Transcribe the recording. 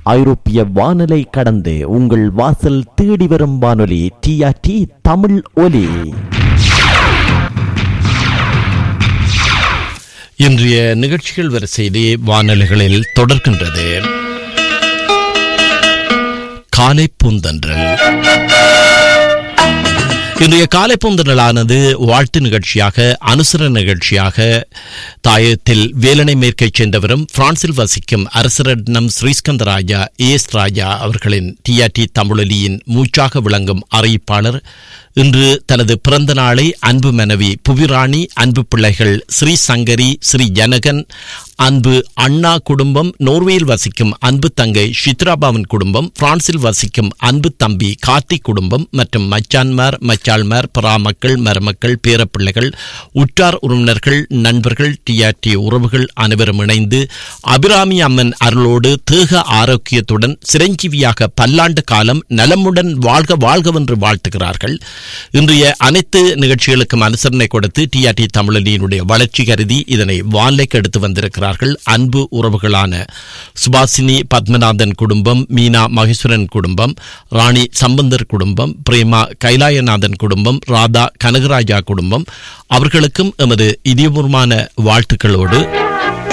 ஐரோப்பிய வானொலி கடந்து உங்கள் வாசல் தேடி வரும் வானொலி டிஆர்டி தமிழ் ஒலி இன்றைய நிகழ்ச்சிகள் வரிசையிலே வானொலிகளில் தொடர்கின்றது காலை பூந்தன்றல் இன்றைய காலை பூந்தன்றலானது வாழ்த்து நிகழ்ச்சியாக அனுசர நிகழ்ச்சியாக தாயத்தில் வேலனை மேற்கைச் சென்றவரும் பிரான்சில் வசிக்கும் அரசரட்னம் ஸ்ரீஸ்கந்தராஜா ஏஎஸ் ராஜா அவர்களின் டிஆர்டி தமிழொலியின் மூச்சாக விளங்கும் அறிவிப்பாளர் இன்று தனது பிறந்த நாளை அன்பு மனைவி புவிராணி அன்பு பிள்ளைகள் ஸ்ரீ சங்கரி ஸ்ரீ ஜனகன் அன்பு அண்ணா குடும்பம் நோர்வேயில் வசிக்கும் அன்பு தங்கை ஷித்ராபாவின் குடும்பம் பிரான்சில் வசிக்கும் அன்பு தம்பி கார்த்திக் குடும்பம் மற்றும் மச்சான்மார் மச்சாள்மார் பராமக்கள் மருமக்கள் பேரப்பிள்ளைகள் உற்றார் உறவினர்கள் நண்பர்கள் டிஆர்டி உறவுகள் அனைவரும் இணைந்து அபிராமி அம்மன் அருளோடு தேக ஆரோக்கியத்துடன் சிரஞ்சீவியாக பல்லாண்டு காலம் நலமுடன் வாழ்க வாழ்கவென்று வாழ்த்துகிறார்கள் இன்றைய அனைத்து நிகழ்ச்சிகளுக்கும் அனுசரணை கொடுத்து டிஆர்டி தமிழனியினுடைய வளர்ச்சி கருதி இதனை வான்லைக்கு எடுத்து வந்திருக்கிறார்கள் அன்பு உறவுகளான சுபாசினி பத்மநாதன் குடும்பம் மீனா மகேஸ்வரன் குடும்பம் ராணி சம்பந்தர் குடும்பம் பிரேமா கைலாயநாதன் குடும்பம் ராதா கனகராஜா குடும்பம் அவர்களுக்கும் எமது இதயபூர்வமான வாழ்த்துக்களோடு